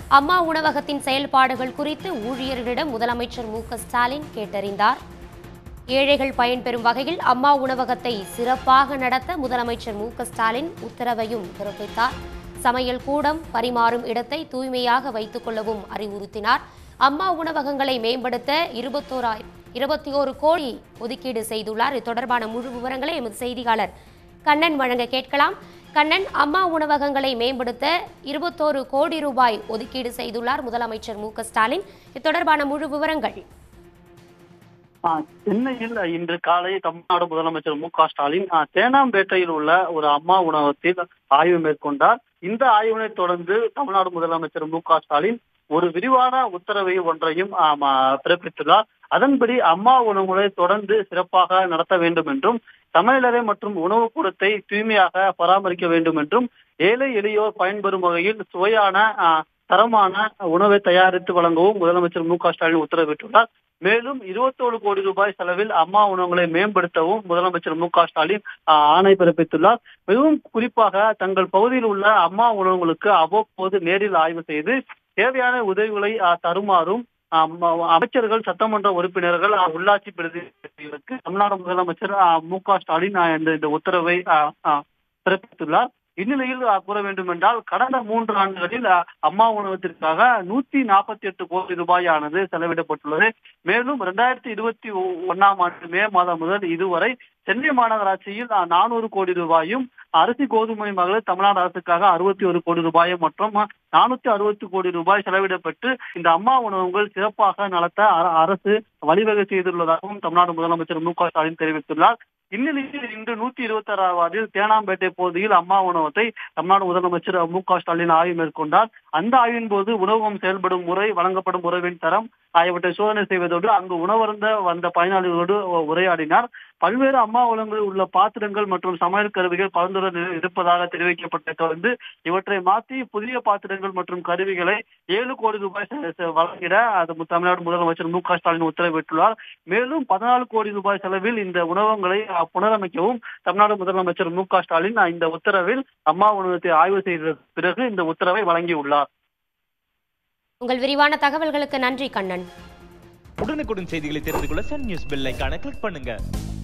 அம்மா உணவகத்தின் செயல்பாடுகள் குறித்து ஊழியர்களிடம் முதலமைச்சர் மு க ஸ்டாலின் கேட்டறிந்தார் ஏழைகள் பயன்பெறும் வகையில் அம்மா உணவகத்தை சிறப்பாக நடத்த முதலமைச்சர் மு க ஸ்டாலின் உத்தரவையும் பிறப்பித்தார் சமையல் கூடம் பரிமாறும் இடத்தை தூய்மையாக வைத்துக் கொள்ளவும் அறிவுறுத்தினார் அம்மா உணவகங்களை மேம்படுத்த இருபத்தோராய் இருபத்தி ஓரு கோடி ஒதுக்கீடு செய்துள்ளார் இது தொடர்பான முழு விவரங்களை எமது செய்தியாளர் கண்ணன் வழங்க கேட்கலாம் கண்ணன் அம்மா உணவகங்களை மேம்படுத்த இருபத்தோரு கோடி ரூபாய் ஒதுக்கீடு செய்துள்ளார் முதலமைச்சர் மு க ஸ்டாலின் இது தொடர்பான முழு விவரங்கள் ஆ, சென்னையில் இன்று காலை தமிழ்நாடு முதலமைச்சர் மு க ஸ்டாலின் ஆ, தேனாம்பேட்டையில் உள்ள ஒரு அம்மா உணவகத்தில் ஆய்வு மேற்கொண்டார் இந்த ஆய்வினை தொடர்ந்து தமிழ்நாடு முதலமைச்சர் மு க ஸ்டாலின் ஒரு விரிவான உத்தரவை ஒன்றையும் ஆம், ஆ, பிறப்பித்துள்ளார் அதன்படி அம்மா உணவுகளை தொடர்ந்து சிறப்பாக நடத்த வேண்டும் என்றும் சமையலறை மற்றும் உணவு கூடத்தை தூய்மையாக பராமரிக்க வேண்டும் என்றும் ஏழை எளியோர் பயன்பெறும் வகையில் சுவையான ஆ, தரமான உணவை தயாரித்து வழங்கவும் முதலமைச்சர் மு க ஸ்டாலின் உத்தரவிட்டுள்ளார் மேலும் இருபத்தோரு கோடி ரூபாய் செலவில் அம்மா உணவுகளை மேம்படுத்தவும் முதலமைச்சர் மு க ஸ்டாலின் ஆஹ், ஆணை பிறப்பித்துள்ளார் மிகவும் குறிப்பாக தங்கள் பகுதியில் உள்ள அம்மா உணவுகளுக்கு அவ்வப்போது நேரில் ஆய்வு செய்து தேவையான உதவிகளை ஆஹ், தருமாறும் ஆஹ், ம- அமைச்சர்கள் சட்டமன்ற உறுப்பினர்கள் ஆஹ், உள்ளாட்சி பிரதிநிதிகளுக்கு தமிழ்நாடு முதலமைச்சர் ஆஹ், மு க ஸ்டாலின் ஆஹ், இந்த இந்த உத்தரவை ஆஹ், ஆஹ், பிறப்பித்துள்ளார் இந்நிலையில் ஆஹ், கூற வேண்டும் என்றால் கடந்த மூன்று ஆண்டுகளில் ஆஹ், அம்மா உணவகத்திற்காக நூத்தி நாற்பத்தி எட்டு கோடி ரூபாயானது செலவிடப்பட்டுள்ளது மேலும் இரண்டாயிரத்தி இருபத்தி ஒன்னாம் ஆண்டு மே மாதம் முதல் இதுவரை சென்னை மாநகராட்சியில் நானூறு கோடி ரூபாயும் அரிசி கோதுமை மகளிர் தமிழ்நாடு அரசுக்காக அறுபத்தி ஒரு கோடி ரூபாயும் மற்றும் நானூத்தி அறுபத்தி கோடி ரூபாய் செலவிடப்பட்டு இந்த அம்மா உணவுகள் சிறப்பாக நடத்த அர- அரசு வழிவகை செய்துள்ளதாகவும் தமிழ்நாடு முதலமைச்சர் மு க ஸ்டாலின் தெரிவித்துள்ளார் இந்நிலையில் இன்று நூத்தி இருபத்தி ஆறாம் வார்டில் தேனாம்பேட்டை பகுதியில் அம்மா உணவகத்தை தமிழ்நாடு முதலமைச்சர் மு க ஸ்டாலின் ஆய்வு மேற்கொண்டார் அந்த ஆய்வின் போது உணவகம் செயல்படும் முறை வழங்கப்படும் உறவின் தரம் ஆகியவற்றை சோதனை செய்வதோடு அங்கு உணவருந்த வந்த பயனாளிகளோடு உரையாடினார் பல்வேறு அம்மா உணவகங்களில் உள்ள பாத்திரங்கள் மற்றும் சமையல் கருவிகள் பரிந்துரை இருப்பதாக தெரிவிக்கப்பட்ட தொடர்ந்து இவற்றை மாற்றி புதிய பாத்திரங்கள் மற்றும் கருவிகளை ஏழு கோடி ரூபாய் செ- செ- வழங்கிட அது மு- தமிழ்நாடு முதலமைச்சர் மு க ஸ்டாலின் உத்தரவிட்டுள்ளார் மேலும் பதினாலு கோடி ரூபாய் செலவில் இந்த உணவகங்களை அஹ், புனரமைக்கவும் தமிழ்நாடு முதலமைச்சர் மு க ஸ்டாலின் அஹ், இந்த உத்தரவில் அம்மா உணவகத்தை ஆய்வு செய்த பிறகு இந்த உத்தரவை வழங்கியுள்ளார் உங்கள் விரிவான தகவல்களுக்கு நன்றி கண்ணன் உடனுக்குடன் செய்திகளை தெரிந்து கொள்ள சன் நியூஸ் பெல் ஐகானை கிளிக் பண்ணுங்க